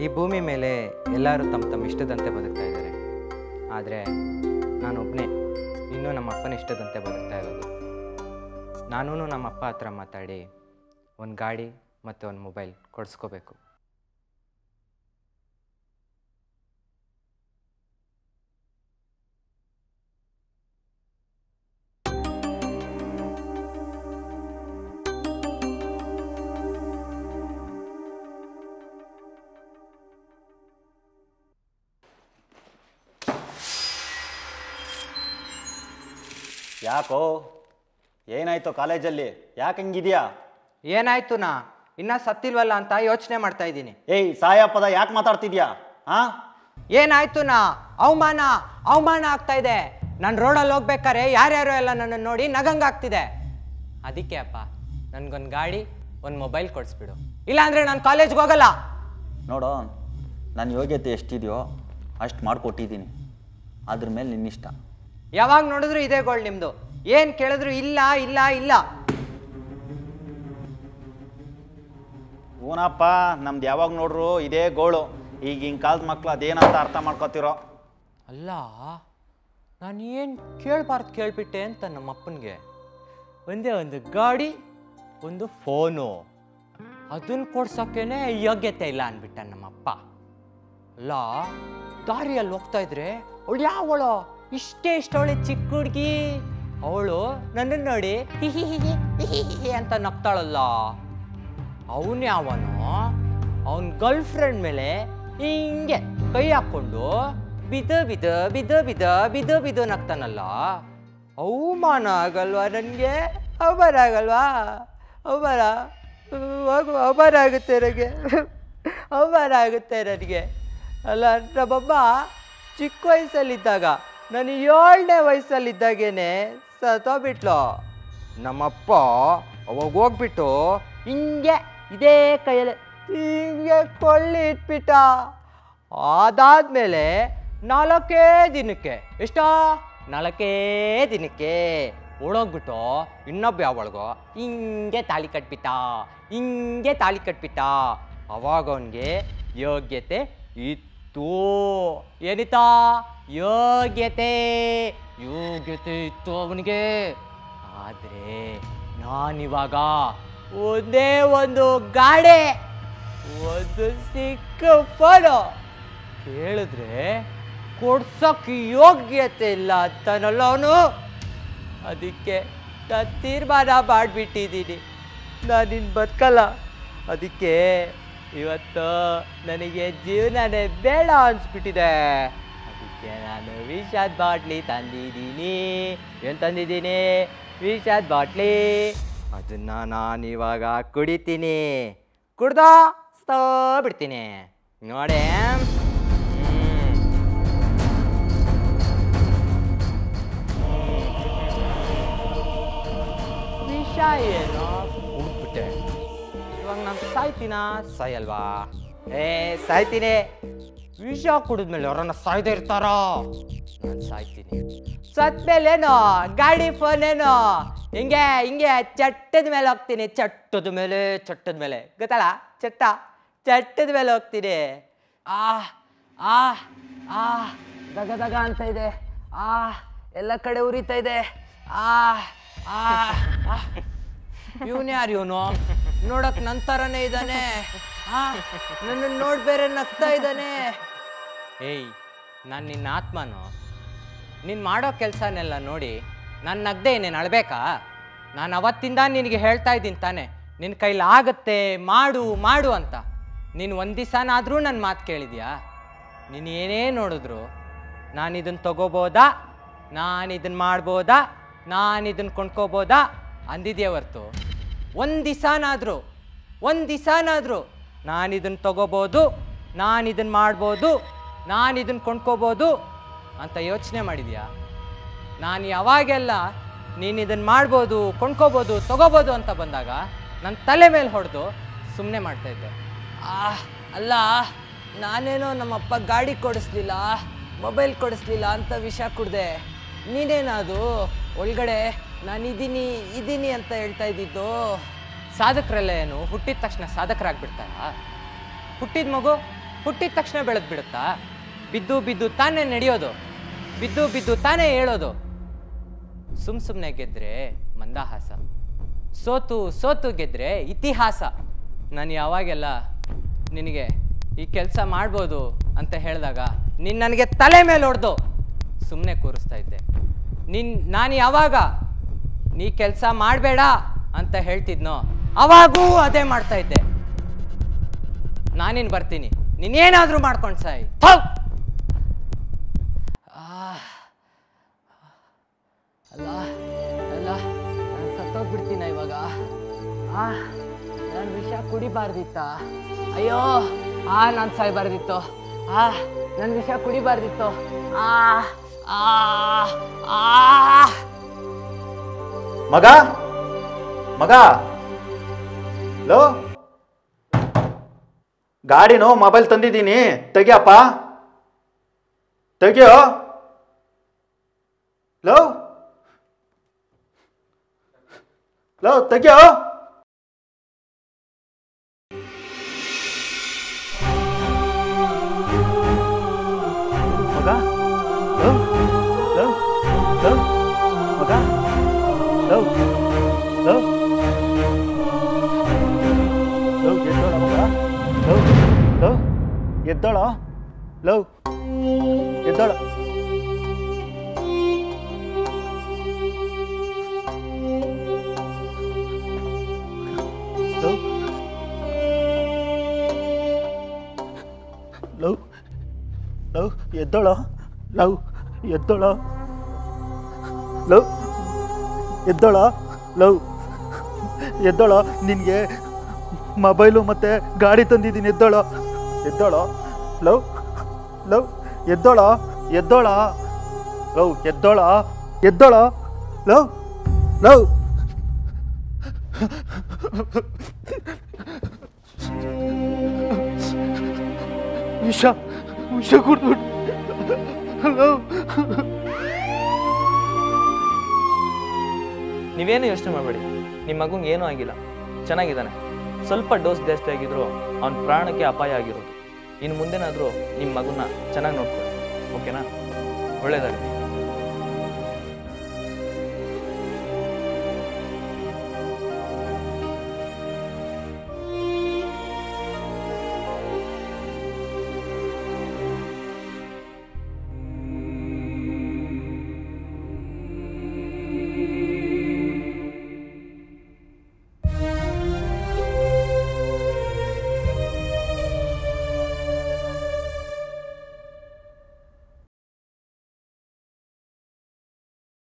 ಈ ಭೂಮಿ ಮೇಲೆ ಎಲ್ಲರೂ ತಮ್ಮ ತಮ್ಮ ಇಷ್ಟದಂತೆ ಬದುಕ್ತಾ ಇದ್ದಾರೆ ಆದರೆ ನಾನೊಬ್ಬನೇ ಇನ್ನೂ ನಮ್ಮ ಅಪ್ಪನ ಇಷ್ಟದಂತೆ ಬದುಕ್ತಾ ಇರೋದು ನಾನೂ ನಮ್ಮ ಅಪ್ಪ ಹತ್ರ ಮಾತಾಡಿ ಒಂದು ಗಾಡಿ ಮತ್ತು ಒಂದು ಮೊಬೈಲ್ ಕೊಡಿಸ್ಕೋಬೇಕು ಯಾಕೋ ಏನಾಯ್ತು ಕಾಲೇಜಲ್ಲಿ ಯಾಕೆ ಹಿಂಗಿದ್ಯಾ ಏನಾಯ್ತು ನಾ ಇನ್ನೂ ಸತ್ತಿಲ್ವಲ್ಲ ಅಂತ ಯೋಚನೆ ಮಾಡ್ತಾ ಇದ್ದೀನಿ ಏಯ್ ಸಾಯ ಪದ ಯಾಕೆ ಮಾತಾಡ್ತಿದ್ಯಾ ಹಾ ಏನಾಯ್ತು ನಾ ಅವಮಾನ ಅವಮಾನ ಆಗ್ತಾ ಇದೆ ನಾನು ರೋಡಲ್ಲಿ ಹೋಗ್ಬೇಕಾರೆ ಯಾರ್ಯಾರು ಎಲ್ಲ ನನ್ನನ್ನು ನೋಡಿ ನಗಂಗಾಗ್ತಿದೆ ಅದಕ್ಕೆ ಅಪ್ಪ ನನ್ಗೊಂದು ಗಾಡಿ ಒಂದು ಮೊಬೈಲ್ ಕೊಡಿಸ್ಬಿಡು ಇಲ್ಲಾಂದ್ರೆ ನಾನು ಕಾಲೇಜ್ಗೆ ಹೋಗಲ್ಲ ನೋಡು ನನ್ನ ಯೋಗ್ಯತೆ ಎಷ್ಟಿದೆಯೋ ಅಷ್ಟು ಮಾಡಿಕೊಟ್ಟಿದ್ದೀನಿ ಅದ್ರ ಮೇಲೆ ನಿನ್ನಿಷ್ಟ ಯಾವಾಗ ನೋಡಿದ್ರು ಇದೇ ಗೋಳ್ ನಿಮ್ದು ಏನ್ ಕೇಳಿದ್ರು ಇಲ್ಲ ಇಲ್ಲ ಇಲ್ಲ ಊನಪ್ಪ ನಮ್ದು ಯಾವಾಗ ನೋಡ್ರು ಇದೇ ಗೋಳು ಈಗಿನ ಕಾಲದ ಮಕ್ಳು ಅದೇನಂತ ಅರ್ಥ ಮಾಡ್ಕೋತಿರೋ ಅಲ್ಲ ನಾನು ಏನು ಕೇಳಬಾರ್ದು ಕೇಳ್ಬಿಟ್ಟೆ ಅಂತ ನಮ್ಮ ಅಪ್ಪನಿಗೆ ಒಂದೇ ಒಂದು ಗಾಡಿ ಒಂದು ಫೋನು ಅದನ್ನ ಕೊಡ್ಸೋಕ್ಕೇನೆ ಯೋಗ್ಯತೆ ಇಲ್ಲ ಅಂದ್ಬಿಟ್ಟ ನಮ್ಮಪ್ಪ ಅಲ್ಲ ದಾರಿಯಲ್ಲಿ ಹೋಗ್ತಾ ಇದ್ರೆ ಅವಳು ಯಾವಳು ಇಷ್ಟೇ ಇಷ್ಟವಳೆ ಚಿಕ್ಕ ಹುಡುಗಿ ಅವಳು ನನ್ನನ್ನು ನೋಡಿ ಹಿಹಿ ಹಿಹಿ ಹಿಹಿ ಹಿಹಿ ಅಂತ ನಗ್ತಾಳಲ್ಲ ಅವನು ಯಾವನು ಅವನ ಗರ್ಲ್ ಫ್ರೆಂಡ್ ಮೇಲೆ ಹಿಂಗೆ ಕೈ ಹಾಕ್ಕೊಂಡು ಬಿದ ಬಿದ ಬಿದ ಬಿದ ಬಿದ ಬಿದ ನಗ್ತಾನಲ್ಲ ಅವಮಾನ ಆಗಲ್ವಾ ನನಗೆ ಅವಮಾನ ಆಗಲ್ವಾ ಅವಮಾನ ಹೋಗು ಅವಮಾನ ಆಗುತ್ತೆ ನನಗೆ ಅವಮಾನ ಆಗುತ್ತೆ ನನಗೆ ಅಲ್ಲ ನಮ್ಮಮ್ಮ ಚಿಕ್ಕ ವಯಸ್ಸಲ್ಲಿದ್ದಾಗ ನಾನು ಏಳನೇ ವಯಸ್ಸಲ್ಲಿದ್ದಾಗೇನೆ ಸತ್ತೋಗ್ಬಿಟ್ಲು ನಮ್ಮಪ್ಪ ಅವಾಗ ಹೋಗ್ಬಿಟ್ಟು ಹಿಂಗೆ ಇದೇ ಕೈಯಲ್ಲಿ ಹಿಂಗೆ ಕೊಳ್ಳಿ ಇಟ್ಬಿಟ್ಟ ಅದಾದ್ಮೇಲೆ ನಾಲ್ಕೇ ದಿನಕ್ಕೆ ಎಷ್ಟೋ ನಾಲ್ಕೇ ದಿನಕ್ಕೆ ಓಡೋಗ್ಬಿಟ್ಟು ಇನ್ನೊಬ್ಬ ಯಾವಳಿಗೋ ಹಿಂಗೆ ತಾಳಿ ಕಟ್ಬಿಟ್ಟ ಹಿಂಗೆ ತಾಳಿ ಕಟ್ಬಿಟ್ಟ ಅವಾಗ ಅವನಿಗೆ ಯೋಗ್ಯತೆ ಇತ್ತು ಏನಿತ್ತಾ ಯೋಗ್ಯತೆ ಯೋಗ್ಯತೆ ಇತ್ತು ಅವನಿಗೆ ಆದರೆ ನಾನಿವಾಗ ಒಂದೇ ಒಂದು ಗಾಡೆ ಒಂದು ಸಿಕ್ಕ ಫೋನು ಕೇಳಿದ್ರೆ ಕೊಡ್ಸೋಕೆ ಯೋಗ್ಯತೆ ಇಲ್ಲ ಅಂತಾನಲ್ಲ ಅವನು ಅದಕ್ಕೆ ನಾನು ತೀರ್ಮಾನ ಮಾಡಿಬಿಟ್ಟಿದ್ದೀನಿ ನಾನು ನಿನ್ನ ಬದುಕಲ್ಲ ಅದಕ್ಕೆ ಇವತ್ತು ನನಗೆ ಜೀವನನೇ ಬೇಡ ಅನ್ಸ್ಬಿಟ್ಟಿದೆ ಅದಕ್ಕೆ ನಾನು ವಿಷಾದ್ ಬಾಟ್ಲಿ ತಂದಿದ್ದೀನಿ ಏನು ತಂದಿದ್ದೀನಿ ವಿಷಾದ್ ಬಾಟ್ಲಿ ಅದನ್ನ ನಾನು ಇವಾಗ ಕುಡಿತೀನಿ ಕುಡ್ದ ಸ್ತಾ ಬಿಡ್ತೀನಿ ನೋಡಿ ವಿಷ ಏನೋ ಕುಡ್ಬಿಟ್ಟೆ ಇವಾಗ ನಾನು ಸಾಯ್ತೀನ ಸಾಯಲ್ವಾ ಏ ಸಾಯ್ತೀನಿ ವಿಷ ಕುಡಿದ್ಮೇಲೆ ಯಾರನ್ನ ಸಾಯ್ದೇ ಇರ್ತಾರೋ ನಾನು ಸಾಯ್ತೀನಿ ಸತ್ಮೇಲೇನೋ ಗಾಡಿ ಫೋನ್ ಏನೋ ಹಿಂಗೆ ಹಿಂಗೆ ಚಟ್ಟದ ಮೇಲೆ ಹೋಗ್ತೀನಿ ಚಟ್ಟದ ಮೇಲೆ ಚಟ್ಟದ ಮೇಲೆ ಗೊತ್ತಲ್ಲ ಚಟ್ಟ ಚಟ್ಟದ ಮೇಲೆ ಹೋಗ್ತೀನಿ ಆ ಆ ಆ ದಗ ದಗ ಅಂತ ಇದೆ ಆ ಎಲ್ಲ ಕಡೆ ಉರಿತಾ ಇದೆ ಆ ಆ ಇವನು ಯಾರು ಇವನು ನೋಡಕ್ ನನ್ ಥರನೇ ಇದ್ದಾನೆ ಆ ನನ್ನ ನೋಡ್ ಬೇರೆ ನಗ್ತಾ ಇದ್ದಾನೆ ಏಯ್ ನಾನು ನಿನ್ನ ಆತ್ಮನು ನೀನು ಮಾಡೋ ಕೆಲಸನೆಲ್ಲ ನೋಡಿ ನಾನು ನಗ್ದೆ ನೀನು ಅಳ್ಬೇಕಾ ನಾನು ಅವತ್ತಿಂದ ನಿನಗೆ ಹೇಳ್ತಾ ಇದ್ದೀನಿ ತಾನೆ ನಿನ್ನ ಕೈಲಿ ಆಗತ್ತೆ ಮಾಡು ಮಾಡು ಅಂತ ನೀನು ಒಂದು ದಿವಸನಾದರೂ ನನ್ನ ಮಾತು ಕೇಳಿದ್ಯಾ ನೀನು ಏನೇ ನೋಡಿದ್ರು ನಾನು ಇದನ್ನು ತಗೋಬೋದಾ ನಾನು ಇದನ್ನು ಮಾಡ್ಬೋದಾ ನಾನು ಇದನ್ನು ಕೊಂಡ್ಕೋಬೋದಾ ಅಂದಿದ್ಯಾ ಹೊರ್ತು ಒಂದು ದಿವಸನಾದರೂ ಒಂದು ದಿವಸನಾದರೂ ನಾನು ಇದನ್ನು ತಗೋಬೋದು ನಾನು ಇದನ್ನು ಮಾಡ್ಬೋದು ನಾನು ಇದನ್ನು ಕೊಂಡ್ಕೋಬೋದು ಅಂತ ಯೋಚನೆ ಮಾಡಿದ್ಯಾ ನಾನು ಯಾವಾಗೆಲ್ಲ ನೀನು ಇದನ್ನು ಮಾಡ್ಬೋದು ಕೊಂಡ್ಕೋಬೋದು ತಗೋಬೋದು ಅಂತ ಬಂದಾಗ ನನ್ನ ತಲೆ ಮೇಲೆ ಹೊಡೆದು ಸುಮ್ಮನೆ ಮಾಡ್ತಾಯಿದ್ದೆ ಆ ಅಲ್ಲ ನಾನೇನೋ ನಮ್ಮಪ್ಪ ಗಾಡಿ ಕೊಡಿಸ್ಲಿಲ್ಲ ಮೊಬೈಲ್ ಕೊಡಿಸ್ಲಿಲ್ಲ ಅಂತ ವಿಷ ಕುಡ್ದೆ ನೀನೇನದು ಒಳಗಡೆ ನಾನು ಇದ್ದೀನಿ ಇದ್ದೀನಿ ಅಂತ ಹೇಳ್ತಾ ಇದ್ದಿದ್ದು ಸಾಧಕರಲ್ಲ ಏನು ಹುಟ್ಟಿದ ತಕ್ಷಣ ಸಾಧಕರಾಗ್ಬಿಡ್ತಾರಾ ಹುಟ್ಟಿದ ಮಗು ಹುಟ್ಟಿದ ತಕ್ಷಣ ಬೆಳೆದ್ ಬಿಡುತ್ತಾ ಬಿದ್ದು ಬಿದ್ದು ತಾನೇ ನಡೆಯೋದು ಬಿದ್ದು ಬಿದ್ದು ತಾನೇ ಹೇಳೋದು ಸುಮ್ ಸುಮ್ಮನೆ ಗೆದ್ರೆ ಮಂದಹಾಸ ಸೋತು ಸೋತು ಗೆದ್ರೆ ಇತಿಹಾಸ ನಾನು ಯಾವಾಗೆಲ್ಲ ನಿನಗೆ ಈ ಕೆಲಸ ಮಾಡ್ಬೋದು ಅಂತ ಹೇಳಿದಾಗ ನೀನು ನನಗೆ ತಲೆ ಮೇಲೆ ಹೊಡೆದು ಸುಮ್ಮನೆ ಕೂರಿಸ್ತಾ ಇದ್ದೆ ನಿನ್ ನಾನು ಯಾವಾಗ ನೀ ಕೆಲಸ ಮಾಡಬೇಡ ಅಂತ ಹೇಳ್ತಿದ್ನೋ ಅವಾಗೂ ಅದೇ ಮಾಡ್ತಾ ಇದ್ದೆ ನಾನಿನ್ ಬರ್ತೀನಿ ನೀನೇನಾದ್ರೂ ಮಾಡ್ಕೊಂಡು ಸಾಯಿ ಥು! ಆ, ಅಲ್ಲ ಅಲ್ಲ ನಾನು ಸತ್ತೋಗ್ಬಿಡ್ತೀನ ಇವಾಗ ಆ ನಾನು ವಿಷ ಕುಡಿಬಾರ್ದಿತ್ತ ಅಯ್ಯೋ ಆ ನಾನು ಸಾಯ್ಬಾರ್ದಿತ್ತು ಆ ನನ್ನ ವಿಷ ಕುಡಿಬಾರ್ದಿತ್ತು ಆ ಆ ಆ ಮಗ ಮಗ ಲೋ ಗಾಡಿನೋ ಮೊಬೈಲ್ ತಂದಿದ್ದೀನಿ ತೆಗಿಯಪ್ಪ ತೆಗಿಯೋ ಲೋ ಲೋ ತೆಗಿಯೋ ಮಗ ಲೋ ಲೋ ಲೋ ಮಗ ಲೋ ಲೋ ಲೋ ಎದ್ದೋಳ ಮಗ ಲೋ ಲೋ ಎದ್ದೋಳ ಲೋ ಎದ್ದೋಳ ಲೋ ಲವ್ ಲವ್ ಎದ್ದೋಳ ಲವ್ ಎದ್ದೋಳ ಲವ್ ಎದ್ದೋಳ ಲವ್ ಎದ್ದೋಳ ನಿನಗೆ ಮೊಬೈಲು ಮತ್ತು ಗಾಡಿ ತಂದಿದ್ದೀನಿ ಎದ್ದೋಳ ಎದ್ದೋಳ ಲವ್ ಲವ್ ಎದ್ದೋಳ ಎದ್ದೋಳ ಲವ್ ಎದ್ದೋಳ ಎದ್ದೋಳ ಲವ್ ಲವ್ ವಿಷ ವಿಷ ಕುಡ್ದ್ಬಿಟ್ಟು ಲವ್ ನೀವೇನು ಯೋಚನೆ ಮಾಡಬೇಡಿ ನಿಮ್ಮ ಮಗುಂಗೆ ಏನೂ ಆಗಿಲ್ಲ ಚೆನ್ನಾಗಿದ್ದಾನೆ ಸ್ವಲ್ಪ ಡೋಸ್ ಜಾಸ್ತಿ ಆಗಿದ್ರು ಅವನ ಪ್ರಾಣಕ್ಕೆ ಅಪಾಯ ಆಗಿರೋದು ಇನ್ನು ಮುಂದೆನಾದರೂ ನಿಮ್ಮ ಮಗುನ ಚೆನ್ನಾಗಿ ನೋಡ್ಕೊಳ್ಳಿ ಓಕೆನಾ ಒಳ್ಳೇದಾಗಲಿ